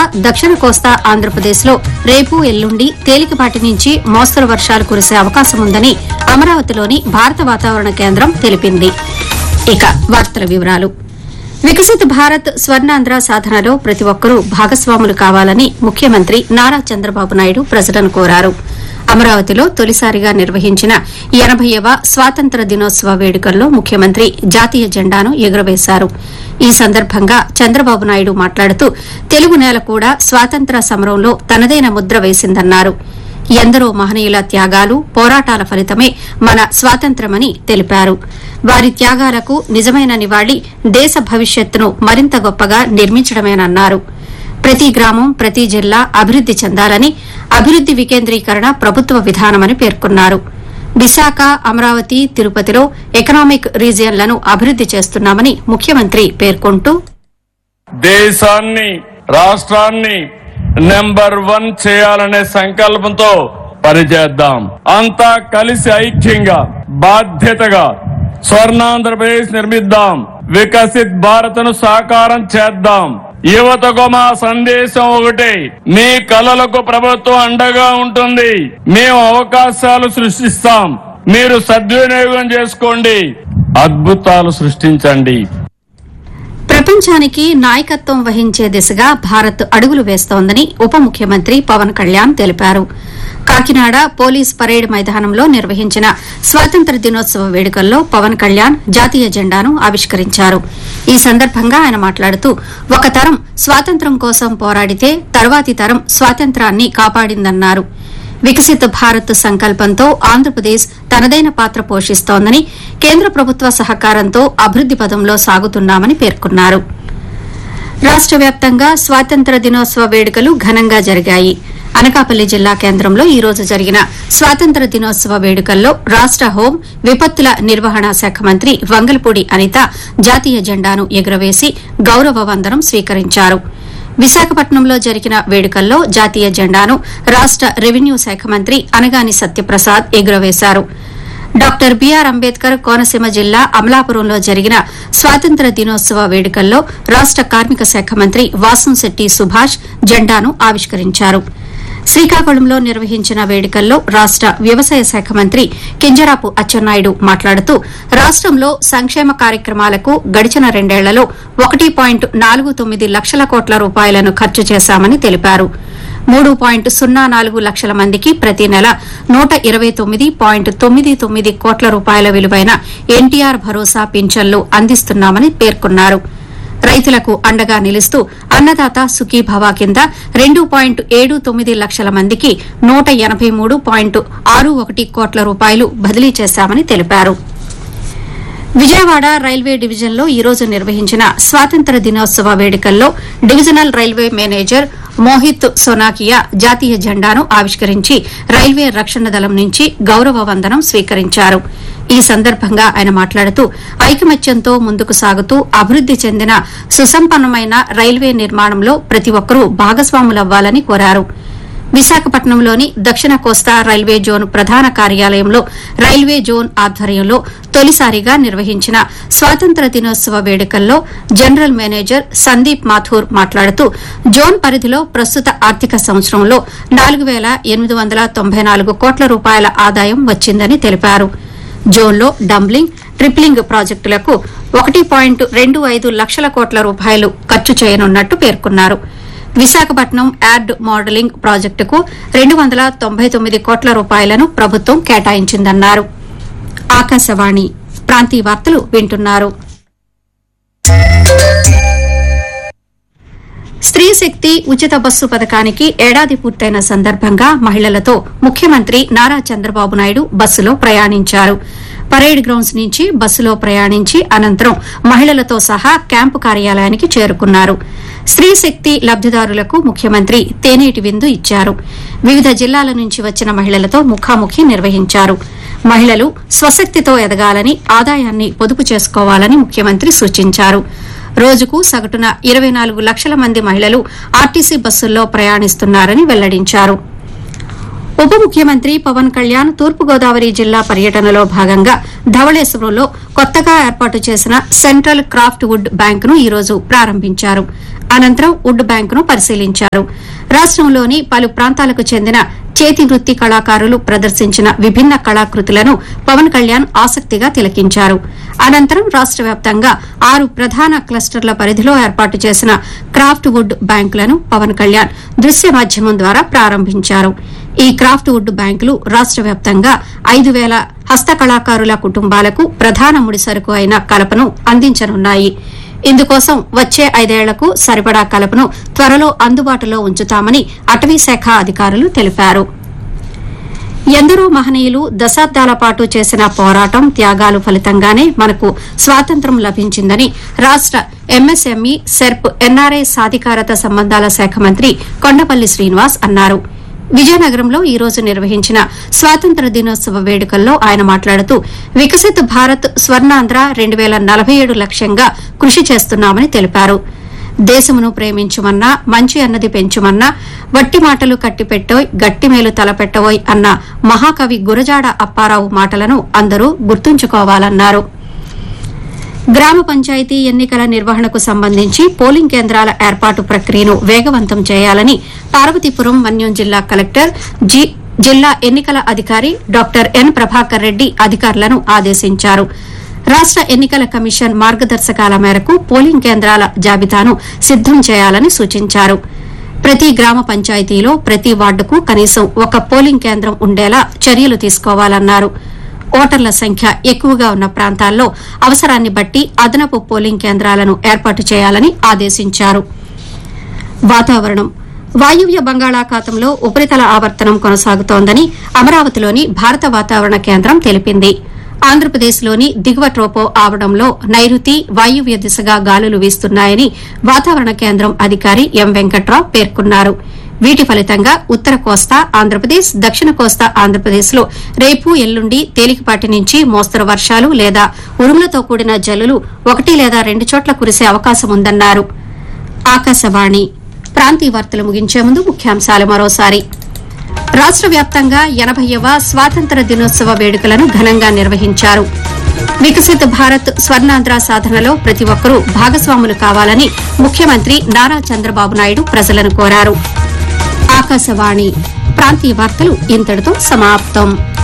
దక్షిణ కోస్తా ఆంధ్రప్రదేశ్లో రేపు ఎల్లుండి తేలికపాటి నుంచి మోస్తరు వర్షాలు కురిసే అవకాశం ఉందని అమరావతిలోని భారత వాతావరణ కేంద్రం తెలిపింది ఇక వార్తల వివరాలు వికసిత్ భారత్ స్వర్ణాంధ్ర సాధనలో ప్రతి ఒక్కరూ భాగస్వాములు కావాలని ముఖ్యమంత్రి నారా చంద్రబాబు నాయుడు ప్రజలను కోరారు అమరావతిలో తొలిసారిగా నిర్వహించిన ఎనభైవ స్వాతంత్ర దినోత్సవ వేడుకల్లో ముఖ్యమంత్రి జాతీయ జెండాను ఎగురవేశారు ఈ సందర్భంగా చంద్రబాబు నాయుడు మాట్లాడుతూ తెలుగు నేల కూడా స్వాతంత్ర సమరంలో తనదైన ముద్ర వేసిందన్నారు ఎందరో మహనీయుల త్యాగాలు పోరాటాల ఫలితమే మన స్వాతంత్ర్యమని తెలిపారు వారి త్యాగాలకు నిజమైన నివాళి దేశ భవిష్యత్తును మరింత గొప్పగా నిర్మించడమేనన్నారు ప్రతి గ్రామం ప్రతి జిల్లా అభివృద్ది చెందాలని అభివృద్ది వికేంద్రీకరణ ప్రభుత్వ విధానమని పేర్కొన్నారు విశాఖ అమరావతి తిరుపతిలో ఎకనామిక్ రీజియన్లను అభివృద్ది చేస్తున్నామని ముఖ్యమంత్రి పేర్కొంటూ దేశాన్ని రాష్ట్రాన్ని నెంబర్ వన్ చేయాలనే సంకల్పంతో పనిచేద్దాం అంతా కలిసి ఐక్యంగా బాధ్యతగా స్వర్ణాంధ్రప్రదేశ్ నిర్మిద్దాం వికసిత్ భారత్ను సాకారం చేద్దాం యువతకు మా సందేశం ఒకటే మీ కలలకు ప్రభుత్వం అండగా ఉంటుంది మేము అవకాశాలు సృష్టిస్తాం మీరు సద్వినియోగం చేసుకోండి అద్భుతాలు సృష్టించండి ప్రపంచానికి నాయకత్వం వహించే దిశగా భారత్ అడుగులు వేస్తోందని ఉప ముఖ్యమంత్రి పవన్ కళ్యాణ్ తెలిపారు కాకినాడ పోలీస్ పరేడ్ మైదానంలో నిర్వహించిన స్వాతంత్ర దినోత్సవ వేడుకల్లో పవన్ కళ్యాణ్ జాతీయ జెండాను ఆవిష్కరించారు ఈ సందర్భంగా ఆయన మాట్లాడుతూ ఒక తరం స్వాతంత్ర్యం కోసం పోరాడితే తర్వాతి తరం స్వాతంత్రాన్ని కాపాడిందన్నారు వికసిత భారత్ సంకల్పంతో ఆంధ్రప్రదేశ్ తనదైన పాత్ర పోషిస్తోందని కేంద్ర ప్రభుత్వ సహకారంతో అభివృద్ది పదంలో సాగుతున్నామని పేర్కొన్నారు రాష్ట వ్యాప్తంగా స్వాతంత్ర దినోత్సవ వేడుకలు ఘనంగా జరిగాయి అనకాపల్లి జిల్లా కేంద్రంలో ఈ రోజు జరిగిన స్వాతంత్ర దినోత్సవ వేడుకల్లో రాష్ట హోం విపత్తుల నిర్వహణ శాఖ మంత్రి వంగలపూడి అనిత జాతీయ జెండాను ఎగురవేసి గౌరవ వందనం స్వీకరించారు విశాఖపట్నంలో జరిగిన వేడుకల్లో జాతీయ జెండాను రాష్ట రెవెన్యూ శాఖ మంత్రి అనగాని సత్యప్రసాద్ ఎగురవేశారు డాక్టర్ బీఆర్ అంబేద్కర్ కోనసీమ జిల్లా అమలాపురంలో జరిగిన స్వాతంత్ర దినోత్సవ వేడుకల్లో రాష్ట కార్మిక శాఖ మంత్రి వాసంశెట్టి సుభాష్ జెండాను ఆవిష్కరించారు శ్రీకాకుళంలో నిర్వహించిన వేడుకల్లో రాష్ట వ్యవసాయ శాఖ మంత్రి కింజరాపు అచ్చెన్నాయుడు మాట్లాడుతూ రాష్టంలో సంక్షేమ కార్యక్రమాలకు గడిచిన రెండేళ్లలో ఒకటి పాయింట్ నాలుగు తొమ్మిది లక్షల కోట్ల రూపాయలను ఖర్చు చేశామని తెలిపారు మూడు పాయింట్ సున్నా నాలుగు లక్షల మందికి ప్రతి నెల నూట ఇరవై తొమ్మిది పాయింట్ తొమ్మిది తొమ్మిది కోట్ల రూపాయల విలువైన ఎన్టీఆర్ భరోసా పింఛన్లు అందిస్తున్నామని పేర్కొన్నారు రైతులకు అండగా నిలుస్తూ అన్నదాత సుఖీభవ కింద రెండు పాయింట్ ఏడు తొమ్మిది లక్షల మందికి నూట ఎనబై మూడు పాయింట్ ఆరు ఒకటి కోట్ల రూపాయలు బదిలీ చేశామని తెలిపారు విజయవాడ రైల్వే డివిజన్లో ఈ రోజు నిర్వహించిన స్వాతంత్ర దినోత్సవ వేడుకల్లో divisional railway manager Mohit Sonakia జాతీయ జెండాను ఆవిష్కరించి రైల్వే రక్షణ దళం నుంచి గౌరవ వందనం స్వీకరించారు ఈ సందర్భంగా ఆయన మాట్లాడుతూ ఐకమత్యంతో ముందుకు సాగుతూ అభివృద్ది చెందిన సుసంపన్నమైన రైల్వే నిర్మాణంలో ప్రతి ఒక్కరూ భాగస్వాములవ్వాలని కోరారు విశాఖపట్నంలోని దక్షిణ కోస్తా రైల్వే జోన్ ప్రధాన కార్యాలయంలో రైల్వే జోన్ ఆధ్వర్యంలో తొలిసారిగా నిర్వహించిన స్వాతంత్ర దినోత్సవ వేడుకల్లో జనరల్ మేనేజర్ సందీప్ మాథూర్ మాట్లాడుతూ జోన్ పరిధిలో ప్రస్తుత ఆర్థిక సంవత్సరంలో నాలుగు వేల ఎనిమిది వందల తొంభై నాలుగు కోట్ల రూపాయల ఆదాయం వచ్చిందని తెలిపారు జోన్లో డంబ్లింగ్ ట్రిప్లింగ్ ప్రాజెక్టులకు ఒకటి పాయింట్ రెండు ఐదు లక్షల కోట్ల రూపాయలు ఖర్చు చేయనున్నట్టు పేర్కొన్నారు విశాఖపట్నం యార్డ్ మోడలింగ్ ప్రాజెక్టుకు రెండు వందల తొంభై తొమ్మిది కోట్ల రూపాయలను ప్రభుత్వం కేటాయించిందన్నారు ఆకాశవాణి ప్రాంతీయ వార్తలు వింటున్నారు స్త్రీ శక్తి ఉచిత బస్సు పథకానికి ఏడాది పూర్తయిన సందర్భంగా మహిళలతో ముఖ్యమంత్రి నారా చంద్రబాబు నాయుడు బస్సులో ప్రయాణించారు పరేడ్ గ్రౌండ్స్ నుంచి బస్సులో ప్రయాణించి అనంతరం మహిళలతో సహా క్యాంపు కార్యాలయానికి చేరుకున్నారు స్త్రీ శక్తి లబ్దిదారులకు ముఖ్యమంత్రి తేనేటి విందు ఇచ్చారు వివిధ జిల్లాల నుంచి వచ్చిన మహిళలతో ముఖాముఖి నిర్వహించారు మహిళలు స్వశక్తితో ఎదగాలని ఆదాయాన్ని పొదుపు చేసుకోవాలని ముఖ్యమంత్రి సూచించారు రోజుకు సగటున ఇరవై నాలుగు లక్షల మంది మహిళలు ఆర్టీసీ బస్సుల్లో ప్రయాణిస్తున్నారని వెల్లడించారు ఉప ముఖ్యమంత్రి పవన్ కళ్యాణ్ తూర్పుగోదావరి జిల్లా పర్యటనలో భాగంగా ధవళేశ్వరంలో కొత్తగా ఏర్పాటు చేసిన సెంట్రల్ క్రాఫ్ట్ వుడ్ బ్యాంకును ఈ రోజు ప్రారంభించారు అనంతరం వుడ్ బ్యాంకును పరిశీలించారు రాష్టంలోని పలు ప్రాంతాలకు చెందిన చేతి వృత్తి కళాకారులు ప్రదర్శించిన విభిన్న కళాకృతులను పవన్ కళ్యాణ్ ఆసక్తిగా తిలకించారు అనంతరం రాష్ట వ్యాప్తంగా ఆరు ప్రధాన క్లస్టర్ల పరిధిలో ఏర్పాటు చేసిన క్రాఫ్ట్ వుడ్ బ్యాంకులను పవన్ కళ్యాణ్ దృశ్య మాధ్యమం ద్వారా ప్రారంభించారు ఈ క్రాఫ్ట్ వుడ్ బ్యాంకులు రాష్ట వ్యాప్తంగా ఐదు వేల హస్తకళాకారుల కుటుంబాలకు ప్రధాన ముడిసరుకు అయిన కలపను అందించనున్నాయి ఇందుకోసం వచ్చే ఐదేళ్లకు సరిపడా కలపను త్వరలో అందుబాటులో ఉంచుతామని అటవీశాఖ అధికారులు తెలిపారు ఎందరో మహనీయులు దశాబ్దాల పాటు చేసిన పోరాటం త్యాగాలు ఫలితంగానే మనకు స్వాతంత్ర్యం లభించిందని రాష్ట ఎంఎస్ఎంఈ సెర్ప్ ఎన్ఆర్ఐ సాధికారత సంబంధాల శాఖ మంత్రి కొండపల్లి శ్రీనివాస్ అన్నారు విజయనగరంలో ఈ రోజు నిర్వహించిన స్వాతంత్ర దినోత్సవ వేడుకల్లో ఆయన మాట్లాడుతూ వికసిత్ భారత్ స్వర్ణాంధ్ర రెండు వేల నలభై ఏడు లక్ష్యంగా కృషి చేస్తున్నామని తెలిపారు దేశమును ప్రేమించుమన్నా మంచి అన్నది పెంచుమన్నా వట్టి మాటలు కట్టిపెట్టోయ్ గట్టిమేలు తలపెట్టవోయ్ అన్న మహాకవి గురజాడ అప్పారావు మాటలను అందరూ గుర్తుంచుకోవాలన్నారు గ్రామ పంచాయతీ ఎన్నికల నిర్వహణకు సంబంధించి పోలింగ్ కేంద్రాల ఏర్పాటు ప్రక్రియను వేగవంతం చేయాలని పార్వతీపురం మన్యం జిల్లా కలెక్టర్ జి జిల్లా ఎన్నికల అధికారి డాక్టర్ ఎన్ ప్రభాకర్ రెడ్డి అధికారులను ఆదేశించారు రాష్ట ఎన్నికల కమిషన్ మార్గదర్శకాల మేరకు పోలింగ్ కేంద్రాల జాబితాను సిద్దం చేయాలని సూచించారు ప్రతి గ్రామ పంచాయతీలో ప్రతి వార్డుకు కనీసం ఒక పోలింగ్ కేంద్రం ఉండేలా చర్యలు తీసుకోవాలన్నారు ఓటర్ల సంఖ్య ఎక్కువగా ఉన్న ప్రాంతాల్లో అవసరాన్ని బట్టి అదనపు పోలింగ్ కేంద్రాలను ఏర్పాటు చేయాలని ఆదేశించారు వాతావరణం వాయువ్య బంగాళాఖాతంలో ఉపరితల ఆవర్తనం కొనసాగుతోందని అమరావతిలోని భారత వాతావరణ కేంద్రం తెలిపింది ఆంధ్రప్రదేశ్లోని దిగువ ట్రోపో ఆవడంలో నైరుతి వాయువ్య దిశగా గాలులు వీస్తున్నాయని వాతావరణ కేంద్రం అధికారి ఎం వెంకట్రావు పేర్కొన్నారు వీటి ఫలితంగా ఉత్తర కోస్తా ఆంధ్రప్రదేశ్ దక్షిణ కోస్తా ఆంధ్రప్రదేశ్ లో రేపు ఎల్లుండి తేలికపాటి నుంచి మోస్తరు వర్షాలు లేదా ఉరుములతో కూడిన జల్లులు ఒకటి లేదా రెండు చోట్ల కురిసే అవకాశం ఉందన్నారు ఆకాశవాణి ప్రాంతీయ వార్తలు ముగించే ముందు ముఖ్యాంశాలు మరోసారి రాష్ట వ్యాప్తంగా ఎనభైవ స్వాతంత్ర దినోత్సవ వేడుకలను ఘనంగా నిర్వహించారు వికసిత్ భారత్ స్వర్ణాంధ్ర సాధనలో ప్రతి ఒక్కరూ భాగస్వాములు కావాలని ముఖ్యమంత్రి నారా చంద్రబాబు నాయుడు ప్రజలను కోరారు ఆకాశవాణి ప్రాంతీయ వార్తలు ఇంతటితో సమాప్తం